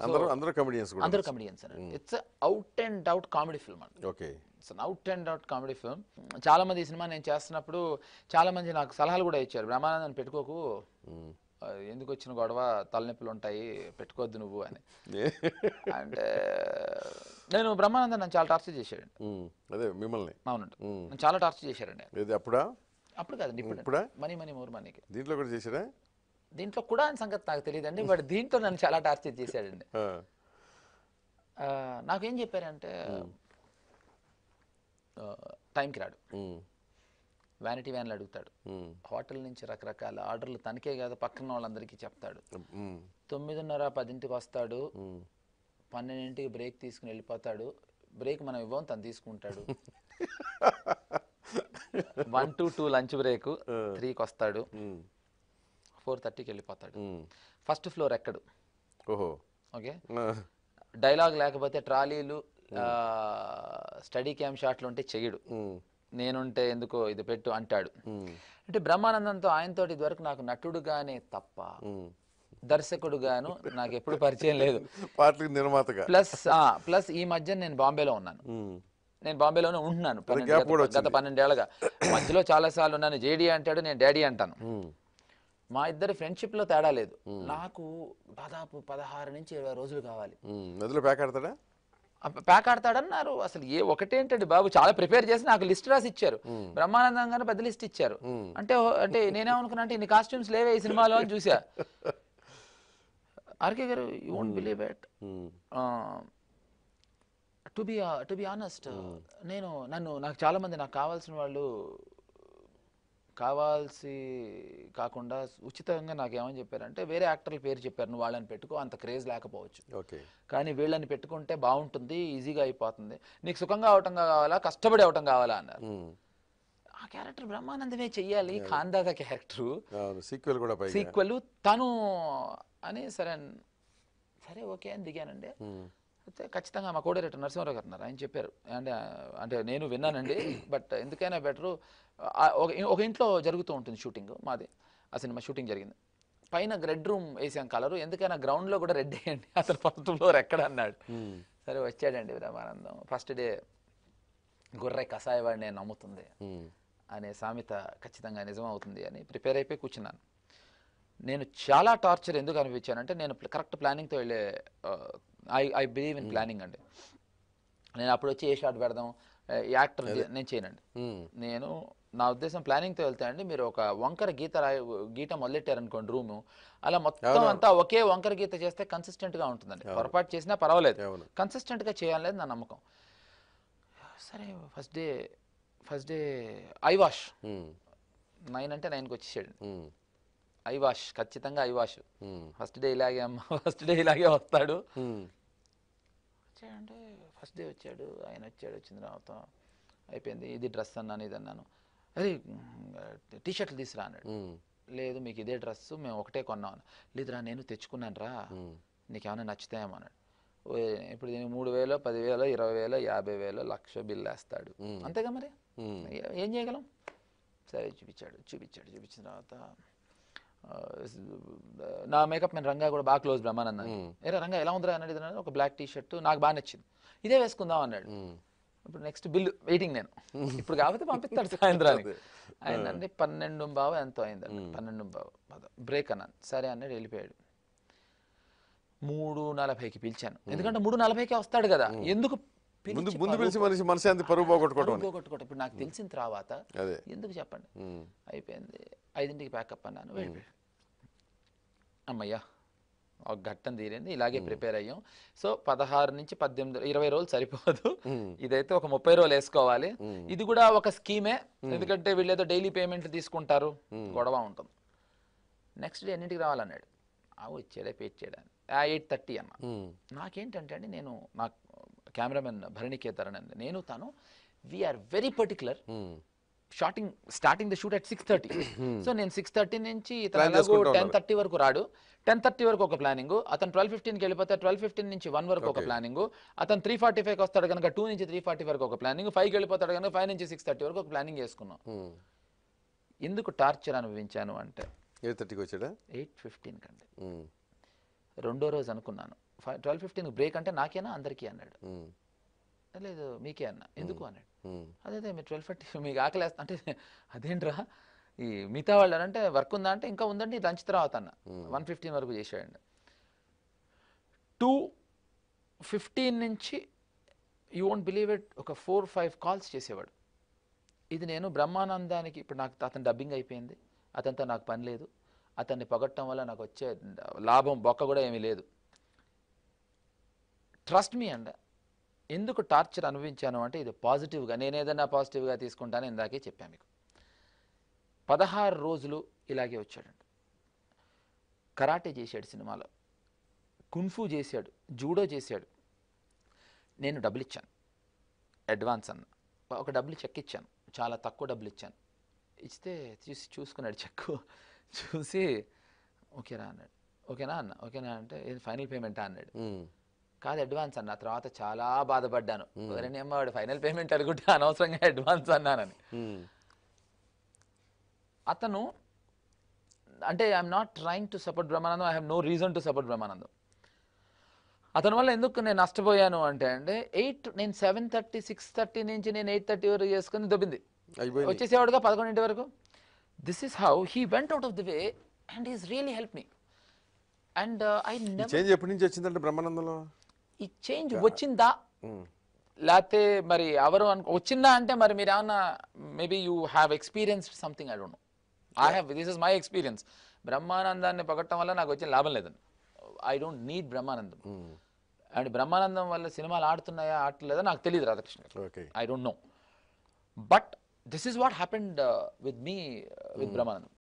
అందరూ అందరూ కమెడియన్స్ కూడా అందరూ కమెడియన్స్ అండి it's out and out comedy film అండి okay it's out and out comedy film చాలా మంది ఈ సినిమా నేను చేస్తున్నప్పుడు చాలా మంది నాకు సలహాలు కూడా ఇచ్చారు బ్రహ్మానందం పెట్టుకోకు ఆ, ఎందుకు వచ్చిన గొడవ తలనొప్పులు ఉంటాయి పెట్టుకోవద్దు నువ్వు అని అంటే నేను బ్రహ్మానందం నన్ను చాలా టార్చర్ చేశాడండి అదే మిమ్మల్ని అవునండి నన్ను చాలా టార్చర్ చేశాడండి ఇది అప్పుడా అప్పుడు కాదండి ఇప్పుడు ఇప్పుడా? మనీ మనీ మోర్ మనీకి దీంట్లో కూడా చేశారా దీంట్లో కూడా అని సంగతి నాకు తెలియదండి బట్ దీంట్లో నన్ను చాలా టార్చర్ చేశాడండి ఆ. ఆ, నాకేం చెప్పారంటే ఆ, టైంకి రాడు ఉమ్, వ్యానిటీ వ్యాన్లు అడుగుతాడు ఉమ్, హోటల్ నుంచి రకరకాల ఆర్డర్లు తనకే కాదు పక్కన వాళ్ళందరికీ చెప్తాడు ఉమ్, తొమ్మిదిన్నర పదింటికి వస్తాడు ఉమ్. పన్నెండింటికి బ్రేక్ తీసుకుని వెళ్ళిపోతాడు బ్రేక్ మనం ఇవ్వం తను తీసుకుంటాడు one to two lunch break త్రీకి వస్తాడు ఉమ్, ఫోర్ థర్టీకి వెళ్ళిపోతాడు ఉమ్. ఫస్ట్ ఫ్లోర్ ఎక్కడు ఓహో ఓకే ఆ, డైలాగ్ లేకపోతే ట్రాలీలు స్టడీ క్యామ్ షాట్లు ఉంటే చెయ్యడు ఉమ్, నేనుంటే ఎందుకో ఇది పెట్టు అంటాడు ఉమ్, అంటే బ్రహ్మానందంతో ఆయనతో ఇదివరకు నాకు నటుడుగానే తప్ప ఉమ్. దర్శకుడుగాను నాకు ఎప్పుడు పరిచయం లేదు పాటలకు నిర్మాతగా ప్లస్ ప్లస్ ఈ మధ్య నేను బాంబేలో ఉన్నాను ఉమ్, నేను బాంబేలోనే ఉంటున్నాను పన్నెండు- gap కూడా గత- గత పన్నెండేళ్ళగా మధ్యలో చాలా సార్లు ఉన్నాను జేడీ అంటాడు నేను డాడీ అంటాను ఉమ్, మా ఇద్దరి ఫ్రెండ్షిప్ లో తేడా లేదు నాకు దాదాపు పదహారు నుంచి ఇరవై రోజులు కావాలి ఉమ్. నదిలో ప్యాక్ ఆడతాడా అప్ప- ప్యాక్ ఆడతాడన్నారు అసలు ఏ ఒకటేంటండి బాబు చాలా ప్రిపేర్ చేసి నాకు లిస్ట్ రాసి ఇచ్చారు బ్రహ్మానందం గారు పెద్ద లిస్ట్ ఇచ్చారు అంటే ఓ- అంటే నేనేమనుకున్నా అంటే ఇన్ని కాస్ట్యూమ్స్ లేవే ఈ సినిమాలో అని చూసా ఆర్కే గారు you won't believe it um, to be to be honest నేను నన్ను నాకు చాలా మంది నాకు కావాల్సిన వాళ్ళు కావాల్సి కాకుండా ఉచితంగా నాకు ఏమని చెప్పారంటే వేరే యాక్టర్ల పేరు చెప్పారు నువ్వు వాళ్ళని పెట్టుకో అంత క్రేజ్ లేకపోవచ్చు ఓకే కానీ వీళ్ళని పెట్టుకుంటే బాగుంటుంది ఈజీగా అయిపోతుంది నీకు సుఖంగా అవటం కావాలా కష్టపడి అవటం కావాలా అన్నారు ఉమ్. ఆ క్యారెక్టర్ బ్రహ్మానందమే చెయ్యాలి ఖాందాదా క్యారెక్టరు అవును సీక్వెల్ కూడా పైగా సీక్వెల్ తను అని సరే అన్- సరే ఓకే అని దిగానండి ఉమ్, అయితే ఖచ్చితంగా మా కోడేరేటర్ నరసింహారావు గారు ఉన్నారు ఆయన చెప్పారు అంటే అంటే నేను విన్నానండి బట్ ఎందుకైనా బెటరు ఒక ఒక ఇంట్లో జరుగుతూ ఉంటుంది షూటింగ్ మాది ఆ సినిమా షూటింగ్ జరిగింది పైన రెడ్ రూమ్ వేసాం కలరు ఎందుకైనా గ్రౌండ్లో కూడా రెడ్ వేయండి అసలు ఫస్ట్ ఫ్లోర్ ఎక్కడ అన్నాడు ఉమ్, సరే వచ్చాడండి బ్రహ్మానందం ఫస్ట్ డే గొర్రె కషాయవాడి నేను నమ్ముతుంది ఉమ్, అనే సామెత ఖచ్చితంగా నిజం అవుతుంది అని ప్రిపేర్ అయిపోయి కూర్చున్నాను నేను చాలా టార్చర్ ఎందుకు అనిపించానంటే నేను కరెక్ట్ ప్లానింగ్తో వెళ్ళే I I believe in planning అండి నేను అప్పుడు వచ్చి ఏ షాట్ పెడదాం యాక్టర్ నేను చేయనండి ఉమ్, నేను నా ఉద్దేశం ప్లానింగ్తో వెళ్తానండి మీరు ఒక వంకర గీత రాయ గీత మొదలెట్టారనుకోండి రూము అలా మొత్తం అంతా ఒకే వంకర గీత చేస్తే కన్సిస్టెంట్గా ఉంటుందండి పొరపాటు చేసినా పర్వాలేదు అవును. కన్సిస్టెంట్గా చేయాలనేది నా నమ్మకం సరే first day first day I was um, nine అంటే నైన్కి వచ్చేసాడు ఉమ్, ఐ వాష్ ఖచ్చితంగా I was um, first day ఇలాగే అమ్మ ఫస్ట్ డే ఇలాగే వస్తాడు ఉమ్, వచ్చాడంటే ఫస్ట్ డే వచ్చాడు ఆయన వచ్చాడు వచ్చిన తర్వాత అయిపోయింది ఇది డ్రెస్ అన్నాను ఇది అన్నాను అదే టీ షర్ట్లు తీసురా అన్నాడు ఉమ్, లేదు మీకు ఇదే డ్రెస్ మేము ఒకటే కొన్నాం అన్న. లేదురా నేను తెచ్చుకున్నాను రా ఉమ్. నీకేమైనా నచ్చుతాయేమో అన్నాడు ఓ, ఇప్పుడు దీనికి మూడు వేలు పదివేలు ఇరవై వేలు యాభై వేలు లక్ష బిల్లు వేస్తాడు అంతేగా మరి ఉమ్. ఏ- ఏం చేయగలం సరే చూపించాడు చూపించాడు చూపించిన తర్వాత ఆ, నా మేకప్ మెన్ రంగా కూడా బాగా క్లోజ్ బ్రహ్మానందం ఏరా రంగా ఎలా ఉందిరా అన్నాడు ఇది అన్నాడు. ఒక బ్లాక్ టీ షర్ట్ నాకు బాగా నచ్చింది ఇదే వేసుకుందాం అన్నాడు ఉమ్. ఇప్పుడు నెక్స్ట్ బిల్లు వెయిటింగ్ నేను ఇప్పుడు కాకపోతే పంపిస్తాడు సాయంత్రానికి ఆయన అంటే పన్నెండు బావు ఎంతో అయిందండి పన్నెండు బావు బ్రేక్ అన్నాను సరే అన్నాడు వెళ్ళిపోయాడు మూడు నలభైకి పిలిచాను ఎందుకంటే మూడు నలభైకి వస్తాడు కదా ఎందుకు పిలిచి ముందు ముందు పిలిచి మనిషి మనశాంతి పరువు పోగొట్టుకోవడం అని. పోగొట్టుకోవడం ఇప్పుడు నాకు తెలిసిన తర్వాత అదే ఎందుకు చెప్పండి ఉమ్, అయిపోయింది ఐదింటికి ప్యాకప్ అన్నాను వెళ్ళిపోయాడు అమ్మయ్యా ఒక ఘట్టం తీరింది ఇలాగే ప్రిపేర్ అయ్యాం సో పదహారు నుంచి పద్దెనిమిది ఇరవై రోజులు సరిపోదు ఇదైతే ఒక ముప్పై రోజులు వేసుకోవాలి ఇది కూడా ఒక స్కీమే ఎందుకంటే వీళ్ళు ఏదో డైలీ పేమెంట్ తీసుకుంటారు గొడవ ఉంటుంది నెక్స్ట్ డే ఎన్నింటికి రావాలన్నాడు ఆ వచ్చాడే పేచ్చాడు ఆ ఎయిట్ థర్టీ అన్న ఉమ్, నాకేంటంటే అండి నేను నా కెమెరామెన్ భరణికేతరన్ అండి నేను తను we are very particular um. Shooting starting the shoot at six thirty so నేను సిక్స్ థర్టీ నుంచి Plan చేసుకుంటూ టెన్ థర్టీ వరకు రాడు టెన్ థర్టీ వరకు ఒక ప్లానింగ్ అతను ట్వెల్వ్ ఫిఫ్టీన్కి వెళ్ళిపోతే ట్వెల్వ్ ఫిఫ్టీన్ నుంచి వన్ వరకు ఒక ప్లానింగ్ అతను త్రీ ఫార్టీ ఫైవ్కి వస్తాడు కనుక టూ నుంచి త్రీ ఫార్టీ వరకు ఒక ప్లానింగ్ ఫైవ్కి వెళ్ళిపోతాడు కనుక ఫైవ్ నుంచి సిక్స్ థర్టీ వరకు ఒక ప్లానింగ్ చేసుకున్నాం ఉమ్. ఎందుకు టార్చర్ అనుభవించాను అంటే ఎయిట్ థర్టీకి వచ్చాడా ఎయిట్ ఫిఫ్టీన్ కండి ఉమ్, రెండో రోజు అనుకున్నాను ట్వెల్వ్ ఫిఫ్టీన్ బ్రేక్ అంటే నాకేనా అందరికీ అన్నాడు ఉమ్, లేదు మీకే అన్న ఎందుకు అన్నాడు ఉమ్, అదే అదే మీరు ట్వెల్వ్ ఫిఫ్టీ మీకు ఆకలి వేస్తా అంటే అదేంట్రా ఈ మిగతా వాళ్ళు అంటే వర్క్ ఉందా అంటే ఇంకా ఉందండి లంచ్ తర్వాత అన్న వన్ ఫిఫ్టీన్ వరకు చేసాడండి టూ ఫిఫ్టీన్ నుంచి యూ వోంట్ బిలీవ్ ఇట్ ఒక ఫోర్ ఫైవ్ కాల్స్ చేసేవాడు ఇది నేను బ్రహ్మానందానికి ఇప్పుడు నాకు అతను డబ్బింగ్ అయిపోయింది అతనితో నాకు పని లేదు అతన్ని పొగట్టడం వల్ల నాకు వచ్చే లాభం బొక్క కూడా ఏమీ లేదు ట్రస్ట్ మీ అండ ఎందుకు టార్చర్ అనుభవించాను అంటే ఇది పాజిటివ్గా నేను ఏదైనా పాజిటివ్గా తీసుకుంటాను ఇందాకే చెప్పాను మీకు పదహారు రోజులు ఇలాగే వచ్చాడండి కరాటే చేశాడు సినిమాలో కున్ఫూ చేశాడు జూడో చేశాడు నేను డబ్బులు ఇచ్చాను అడ్వాన్స్ అన్న ఒక డబ్బులు చెక్ ఇచ్చాను చాలా తక్కువ డబ్బులు ఇచ్చాను ఇస్తే చూసి చూసుకున్నాడు చెక్ చూసి ఓకేనా అన్నాడు ఓకేనా అన్న ఓకేనా అంటే ఇది ఫైనల్ పేమెంటా అన్నాడు ఉమ్, కాదు అడ్వాన్స్ అన్న తర్వాత చాలా బాధపడ్డాను ఎవరైనా ఏమో వాడు ఫైనల్ పేమెంట్ అనుకుంటే అనవసరంగా అడ్వాన్స్ అన్నానని ఉమ్, అతను అంటే I'm not trying to support Brahmanandam I have no reason to support Brahmanandam అతని వల్ల ఎందుకు నేను నష్టపోయాను అంటే అంటే ఎయిట్ నేను సెవెన్ థర్టీ సిక్స్ థర్టీ నుంచి నేను ఎయిట్ థర్టీ వరకు చేసుకుని దొబ్బింది అయిపోయింది వచ్చేసేవాడుగా పదకొండింటి వరకు this is how he went out of the way and is really help me and I ఈ నెవర్ చేంజ్ ఎప్పటి నుంచి వచ్చిందంటే బ్రహ్మానందంలో ఈ చేంజ్ వచ్చిందా ఉమ్, లేకపోతే మరి ఎవరు అనుకో వచ్చిందా అంటే మరి మీరు ఏమన్నా maybe you have experienced something I don't know I have this is my experience బ్రహ్మానందాన్ని పొగట్టడం వల్ల నాకు వచ్చిన లాభం లేదండి I don't need Brahmanandam um, and Brahmanandam వల్ల సినిమాలు ఆడుతున్నాయా ఆడలేదా నాకు తెలియదు రాధాకృష్ణ గారు okay I don't know but this is what happened with me with Brahmanandam